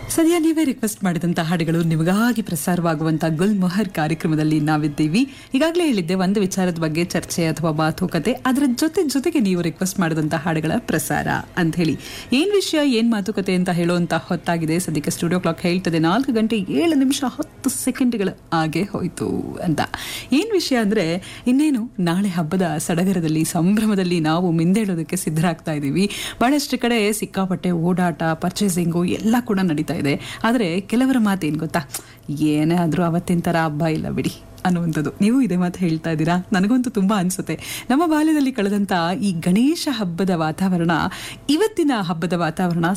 ಸದ್ಯ ನೀವೇ ರಿಕ್ವೆಸ್ಟ್ ಮಾಡಿದಂತ ಹಾಡುಗಳು ನಿಮಗಾಗಿ ಪ್ರಸಾರವಾಗುವಂತ ಗುಲ್ ಮೊಹರ್ ಕಾರ್ಯಕ್ರಮದಲ್ಲಿ ನಾವಿದ್ದೀವಿ ಈಗಾಗಲೇ ಹೇಳಿದ್ದೆ ಒಂದು ವಿಚಾರದ ಬಗ್ಗೆ ಚರ್ಚೆ ಅಥವಾ ಮಾತುಕತೆ ಅದರ ಜೊತೆ ಜೊತೆಗೆ ನೀವು ರಿಕ್ವೆಸ್ಟ್ ಮಾಡಿದಂತ ಹಾಡುಗಳ ಪ್ರಸಾರ ಅಂತ ಹೇಳಿ ಏನ್ ವಿಷಯ ಏನ್ ಮಾತುಕತೆ ಅಂತ ಹೇಳುವಂತ ಹೊತ್ತಾಗಿದೆ ಸದ್ಯಕ್ಕೆ ಸ್ಟುಡಿಯೋ ಕ್ಲಾಕ್ ಹೇಳ್ತದೆ ನಾಲ್ಕು ಗಂಟೆ ಏಳು ನಿಮಿಷ ಹತ್ತು ಸೆಕೆಂಡ್ಗಳು ಹಾಗೆ ಹೋಯ್ತು ಅಂತ ಏನ್ ವಿಷಯ ಅಂದ್ರೆ ಇನ್ನೇನು ನಾಳೆ ಹಬ್ಬದ ಸಡಗರದಲ್ಲಿ ಸಂಭ್ರಮದಲ್ಲಿ ನಾವು ಮಿಂದೇಳೋದಕ್ಕೆ ಸಿದ್ಧರಾಗ್ತಾ ಇದ್ದೀವಿ ಬಹಳಷ್ಟು ಕಡೆ ಸಿಕ್ಕಾಪಟ್ಟೆ ಓಡಾಟ ಪರ್ಚೇಸಿಂಗು ಎಲ್ಲ ಕೂಡ ನಡೀತಾ ಇದೆ ಆದರೆ ಕೆಲವರ ಮಾತೇನು ಗೊತ್ತಾ ಏನೇ ಆದರೂ ಅವತ್ತಿನ ಥರ ಹಬ್ಬ ಇಲ್ಲ ಬಿಡಿ ಅನ್ನುವಂಥದ್ದು ನೀವು ಇದೇ ಮಾತು ಹೇಳ್ತಾ ಇದ್ದೀರಾ ನನಗಂತೂ ತುಂಬ ಅನಿಸುತ್ತೆ ನಮ್ಮ ಬಾಲ್ಯದಲ್ಲಿ ಕಳೆದಂಥ ಈ ಗಣೇಶ ಹಬ್ಬದ ವಾತಾವರಣ ಇವತ್ತಿನ ಹಬ್ಬದ ವಾತಾವರಣ